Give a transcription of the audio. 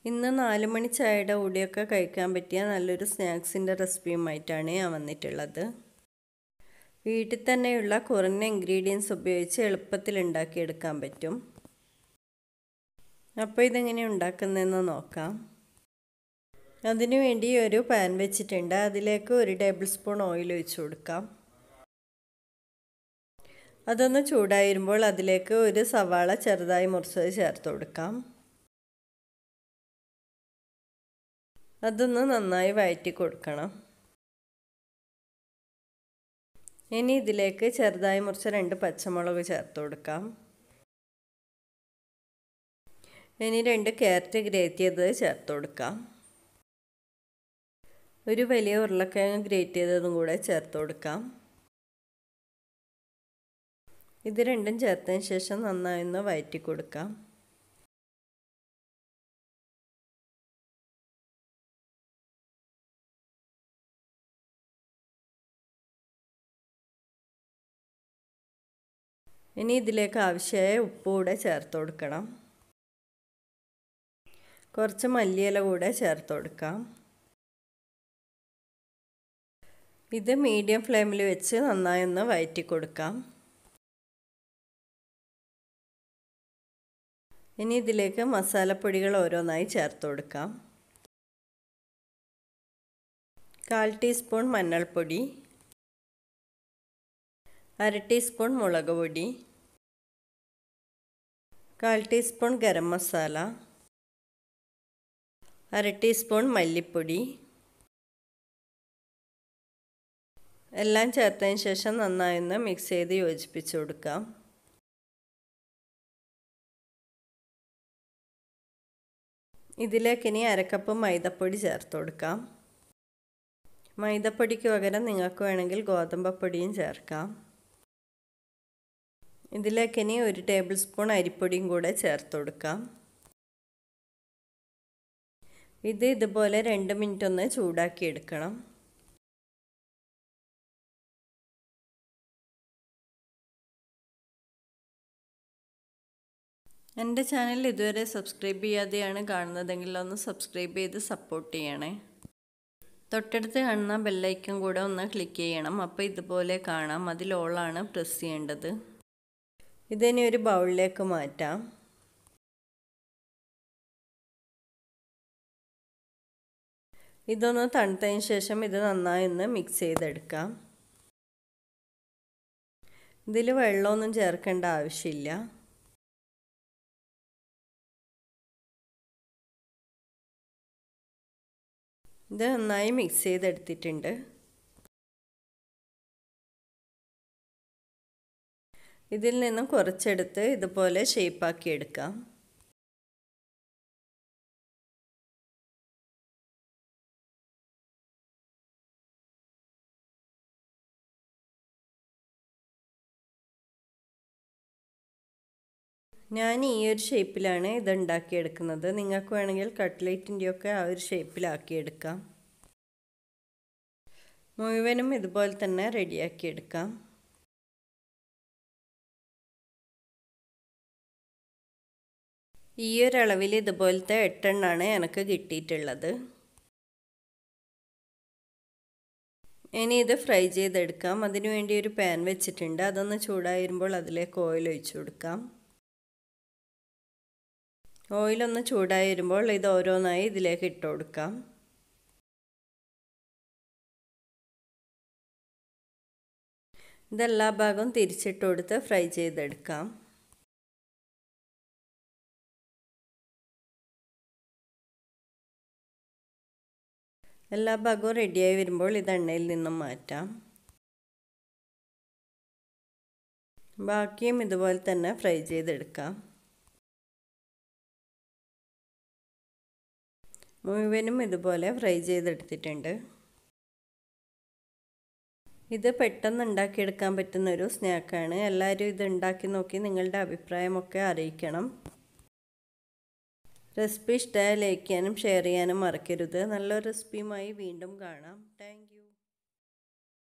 ഇന്ന് നാല് മണി ചായയുടെ കൂടെയൊക്കെ കഴിക്കാൻ പറ്റിയ നല്ലൊരു സ്നാക്സിൻ്റെ റെസിപ്പിയുമായിട്ടാണ് ഞാൻ വന്നിട്ടുള്ളത് വീട്ടിൽ തന്നെയുള്ള കുറഞ്ഞ ഇൻഗ്രീഡിയൻസ് ഉപയോഗിച്ച് എളുപ്പത്തിൽ ഉണ്ടാക്കിയെടുക്കാൻ പറ്റും അപ്പോൾ ഇതെങ്ങനെ ഉണ്ടാക്കുന്നതെന്ന് നോക്കാം അതിനു വേണ്ടി ഒരു പാൻ വെച്ചിട്ടുണ്ട് അതിലേക്ക് ഒരു ടേബിൾ സ്പൂൺ ഓയിൽ ഒഴിച്ച് കൊടുക്കാം അതൊന്ന് ചൂടായിരുമ്പോൾ അതിലേക്ക് ഒരു സവാള ചെറുതായി മുറിച്ചത് ചേർത്ത് കൊടുക്കാം അതൊന്ന് നന്നായി വഴറ്റി കൊടുക്കണം ഇനി ഇതിലേക്ക് ചെറുതായി മുറിച്ച രണ്ട് പച്ചമുളക് ചേർത്ത് കൊടുക്കാം ഇനി രണ്ട് ക്യാരറ്റ് ഗ്രേറ്റ് ചെയ്തത് ചേർത്ത് കൊടുക്കാം ഒരു വലിയ ഉരുളക്കിഴങ്ങ് ഗ്രേറ്റ് ചെയ്തതും കൂടെ ചേർത്ത് കൊടുക്കാം ഇത് രണ്ടും ചേർത്തതിന് ശേഷം നന്നായി ഒന്ന് വഴറ്റി കൊടുക്കാം ഇനി ഇതിലേക്ക് ആവശ്യമായ ഉപ്പ് കൂടെ ചേർത്ത് കൊടുക്കണം കുറച്ച് മല്ലിയില കൂടെ ചേർത്ത് കൊടുക്കാം ഇത് മീഡിയം ഫ്ലെയിമിൽ വെച്ച് നന്നായി ഒന്ന് വഴറ്റി കൊടുക്കാം ഇനി ഇതിലേക്ക് മസാലപ്പൊടികൾ ഓരോന്നായി ചേർത്ത് കൊടുക്കാം കാൽ ടീസ്പൂൺ മഞ്ഞൾപ്പൊടി അര ടീസ്പൂൺ മുളക് പൊടി കാൽ ടീസ്പൂൺ ഗരം മസാല അര ടീസ്പൂൺ മല്ലിപ്പൊടി എല്ലാം ചേർത്തതിന് ശേഷം നന്നായി ഒന്ന് മിക്സ് ചെയ്ത് യോജിപ്പിച്ച് കൊടുക്കാം ഇതിലേക്ക് ഇനി അരക്കപ്പ് മൈദപ്പൊടി ചേർത്ത് കൊടുക്കാം മൈദപ്പൊടിക്ക് പകരം നിങ്ങൾക്ക് വേണമെങ്കിൽ ഗോതമ്പപ്പൊടിയും ചേർക്കാം ഇതിലേക്ക് ഇനി ഒരു ടേബിൾ സ്പൂൺ അരിപ്പൊടിയും കൂടെ ചേർത്ത് കൊടുക്കാം ഇത് ഇതുപോലെ രണ്ട് മിനിറ്റ് ഒന്ന് ചൂടാക്കി എടുക്കണം എൻ്റെ ചാനൽ ഇതുവരെ സബ്സ്ക്രൈബ് ചെയ്യാതെയാണ് കാണുന്നതെങ്കിൽ ഒന്ന് സബ്സ്ക്രൈബ് ചെയ്ത് സപ്പോർട്ട് ചെയ്യണേ തൊട്ടടുത്ത് കാണുന്ന ബെല്ലൈക്കൺ കൂടെ ഒന്ന് ക്ലിക്ക് ചെയ്യണം അപ്പോൾ ഇതുപോലെ കാണാം അതിൽ ഓളാണ് പ്രസ് ചെയ്യേണ്ടത് ഇതിനി ഒരു ബൗളിലേക്ക് മാറ്റാം ഇതൊന്ന് തണുത്തതിന് ശേഷം ഇത് നന്നായി ഒന്ന് മിക്സ് ചെയ്തെടുക്കാം ഇതിൽ വെള്ളമൊന്നും ചേർക്കേണ്ട ആവശ്യമില്ല ഇത് നന്നായി മിക്സ് ചെയ്തെടുത്തിട്ടുണ്ട് ഇതിൽ നിന്നും കുറച്ചെടുത്ത് ഇതുപോലെ ഷേപ്പാക്കി എടുക്കാം ഞാൻ ഈ ഒരു ഷേപ്പിലാണ് ഇത് ഉണ്ടാക്കിയെടുക്കുന്നത് നിങ്ങൾക്ക് വേണമെങ്കിൽ കട്ട്ലേറ്റിൻ്റെയൊക്കെ ആ ഒരു ഷേപ്പിലാക്കിയെടുക്കാം മുഴുവനും ഇതുപോലെ തന്നെ റെഡിയാക്കിയെടുക്കാം ഈ ഒരു അളവിൽ ഇതുപോലത്തെ എട്ടെണ്ണാണ് എനിക്ക് കിട്ടിയിട്ടുള്ളത് ഇനി ഇത് ഫ്രൈ ചെയ്തെടുക്കാം അതിനു വേണ്ടി ഒരു പാൻ വെച്ചിട്ടുണ്ട് അതൊന്ന് ചൂടായി വരുമ്പോൾ അതിലേക്ക് ഓയിൽ ഒഴിച്ചു കൊടുക്കാം ഓയിലൊന്ന് ചൂടായി വരുമ്പോൾ ഇത് ഓരോന്നായി ഇതിലേക്ക് ഇട്ട് കൊടുക്കാം ഇതെല്ലാ ഭാഗവും തിരിച്ചിട്ട് കൊടുത്ത് ഫ്രൈ ചെയ്തെടുക്കാം എല്ലാ ഭാഗവും റെഡിയായി വരുമ്പോൾ ഇത് എണ്ണയിൽ നിന്നും മാറ്റാം ബാക്കിയും ഇതുപോലെ തന്നെ ഫ്രൈ ചെയ്തെടുക്കാം മുഴുവനും ഇതുപോലെ ഫ്രൈ ചെയ്തെടുത്തിട്ടുണ്ട് ഇത് പെട്ടെന്ന് ഉണ്ടാക്കിയെടുക്കാൻ പറ്റുന്ന ഒരു സ്നാക്കാണ് എല്ലാവരും ഇത് ഉണ്ടാക്കി നോക്കി നിങ്ങളുടെ അഭിപ്രായമൊക്കെ അറിയിക്കണം റെസിപ്പി ഇഷ്ടമായ ലൈക്ക് ചെയ്യാനും ഷെയർ ചെയ്യാനും മറക്കരുത് നല്ലൊരു റെസിപ്പിയുമായി വീണ്ടും കാണാം താങ്ക്